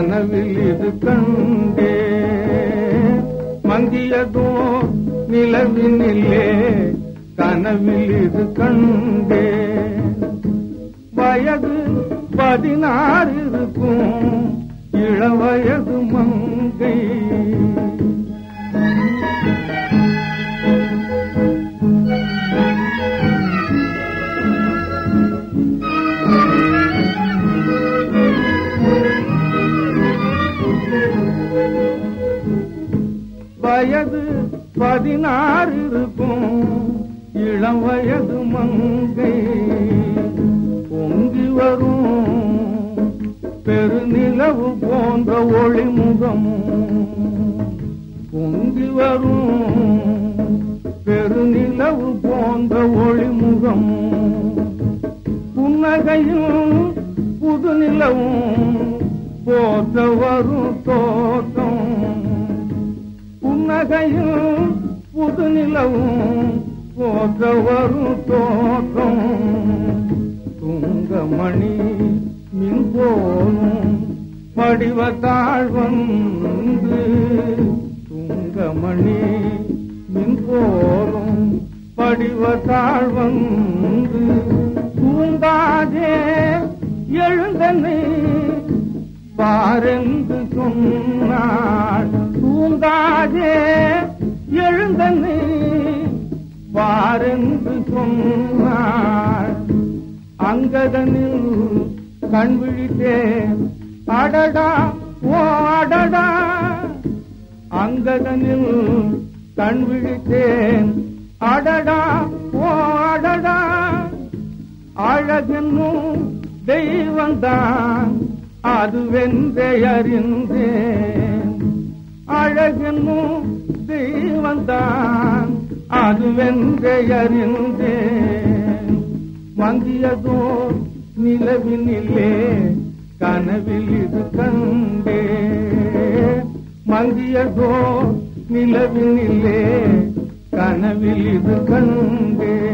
கனவில் இது கண்டே மங்கியதோ நிலவினிலே கனவில் இது கண்டே வயது பதினாறு இருக்கும் இளவயது மங்கை வயது பதினாறு இருக்கும் இளம் வயது மங்கை பொங்கி வரும் பெருநிலவு போன்ற ஒளிமுகமும் பொங்கி வரும் பெருநிலவு போன்ற ஒளிமுகமும் புன்னகையும் புது நிலவும் போற்ற வரும் தோட்டம் புன்னகையும் புது நிலவும் போற்ற வரும் தோட்டம் துங்கமணி மின் போலும் படிவத்தாள் வந்து துங்கமணி மின் போலும் படிவத்தாள் வந்து தூங்காதே எழுந்தனை பாரென்று சொன்னாள் தூங்காதே எழுந்தனை பாரென்று சொன்னாள் அங்கதனில் கண் விழித்தேன் அடடா ஓ அடடா அங்கதனில் கண் விழித்தேன் அடடா ஓ அடடா அழகென்னும் தெய்வந்தான் அதுவென்றே அறிந்தேன் அழகென்னும் தெய்வந்தான் அதுவென்றே அறிந்தேன் மங்கியதோ நிலவினிலே கனவில் இது கண்டே மங்கியதோ நிலவினிலே கனவில் இது கண்டே